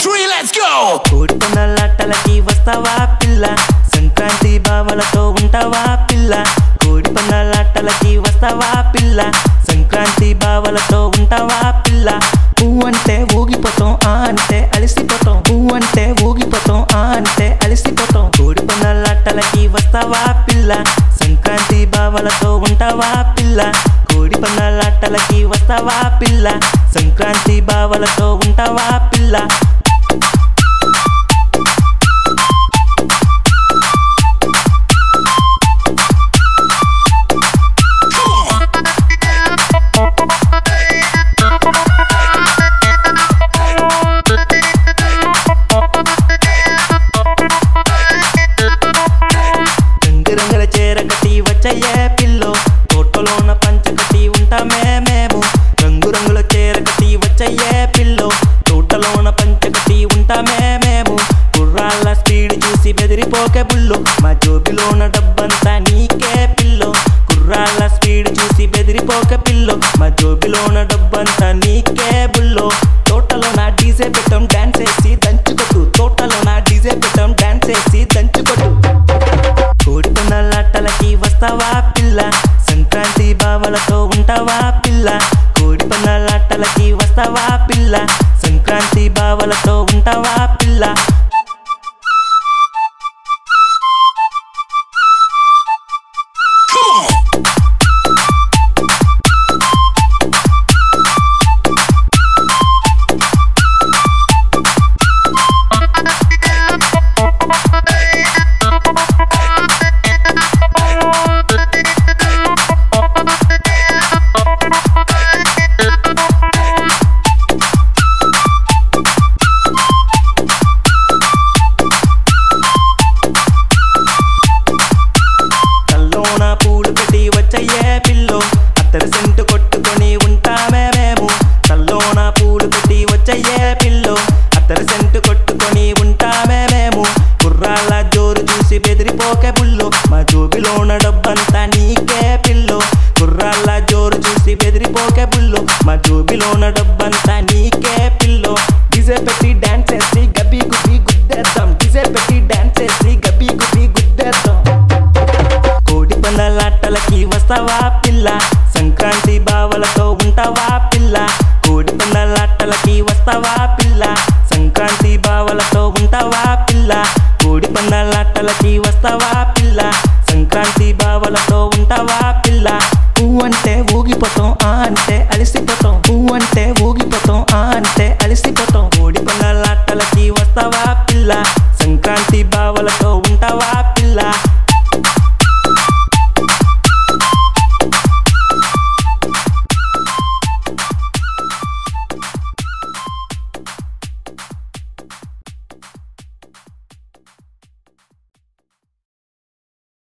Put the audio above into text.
three, let's go! కోడి పందాలాటలకి వస్తావా పిల్ల సంక్రాంతి బావలతో ఉంటావా పిల్ల కోడి పందాలాటలకి వస్తావా పిల్ల సంక్రాంతి బావలతో ఉంటావా పిల్ల పువ్వు అంటే ఊగిపోతాం ఆ అంటే అలసిపోతాం పువ్వు అంటే ఊగిపోతాం ఆ అంటే అలసిపోతాం కోడి పందాలాటలకి వస్తావా పిల్ల సంక్రాంతి బావలతో ఉంటావా పిల్ల కోడి పందాలాటలకి వస్తావా పిల్ల సంక్రాంతి బావలతో ఉంటావా పిల్ల రంగురంగుల చీర కట్టి వచ్చయ్యే పిల్లో తోటలోన పంచ కట్టి ఉంటామే మేము రంగురంగుల చీర కట్టి వచ్చయ్యే పిల్లో తోటలోన పంచ కట్టి ఉంటామే మేము కుర్రాళ్ళ స్పీడ్ చూసి బెదిరిపోకే బుల్లో మా జోబిలోన డబ్బంతా నీకే పిల్లో కుర్రాళ్ళ స్పీడ్ చూసి బెదిరిపోకే పిల్లో మా జోబిలోన డబ్బంతా నీకే బుల్లో తోటలో నా డీజే పెట్టం డాన్స్ వేసి దంచుకొట్టు తోటలో నా డీజే పెట్టం డాన్స్ వేసి దంచుకొట్టు కోడి పందాలాటలకి వస్తావా పిల్ల సంక్రాంతి బావలతో ఉంటావా పిల్ల కోడి పందాలాటలకి వస్తావా పిల్ల సంక్రాంతి బావలతో ఉంటావా పిల్ల Come on! తల్లోన పూలు పెట్టి వచ్చయ్యే పిల్లో అత్తరి సెంటు కొట్టుకొని ఉంటామే మేము తల్లోన పూలు పెట్టి వచ్చయ్యే పిల్లో అత్తరి సెంటు కొట్టుకొని ఉంటామే మేము కుర్రాళ్ళ జోరు చూసి బెదిరిపోకే బుల్లో మా జోబిలోన డబ్బంతా నీకే పిల్లో కుర్రాళ్ళ జోరు చూసి బెదిరిపోకే బుల్లో మా జోబిలోన డబ్బంతా నీకే పిల్లో డిజే పెట్టి డాన్స్ చేసి గబ్బి గుబ్బి గుద్దేద్దాం డిజే పెట్టి డాన్స్ చేసి గబ్బి గుబ్బి గుద్దేద్దాం కోడి పందాలాటలకి వస్తావా పిల్ల సంక్రాంతి బావలతో ఉంటావా పిల్ల కోడి పందాలాటలకి వస్తావా పిల్ల సంక్రాంతి బావలతో ఉంటావా పిల్ల కోడి పందాలాటలకి వస్తావా పిల్ల సంక్రాంతి బావలతో ఉంటావా పిల్ల పువ్వు అంటే ఊగిపోతాం ఆ అంటే అలసిపోతాం పువ్వు అంటే ఊగిపోతాం ఆ అంటే అలసిపోతాం కోడి పందాలాటలకి వస్తావా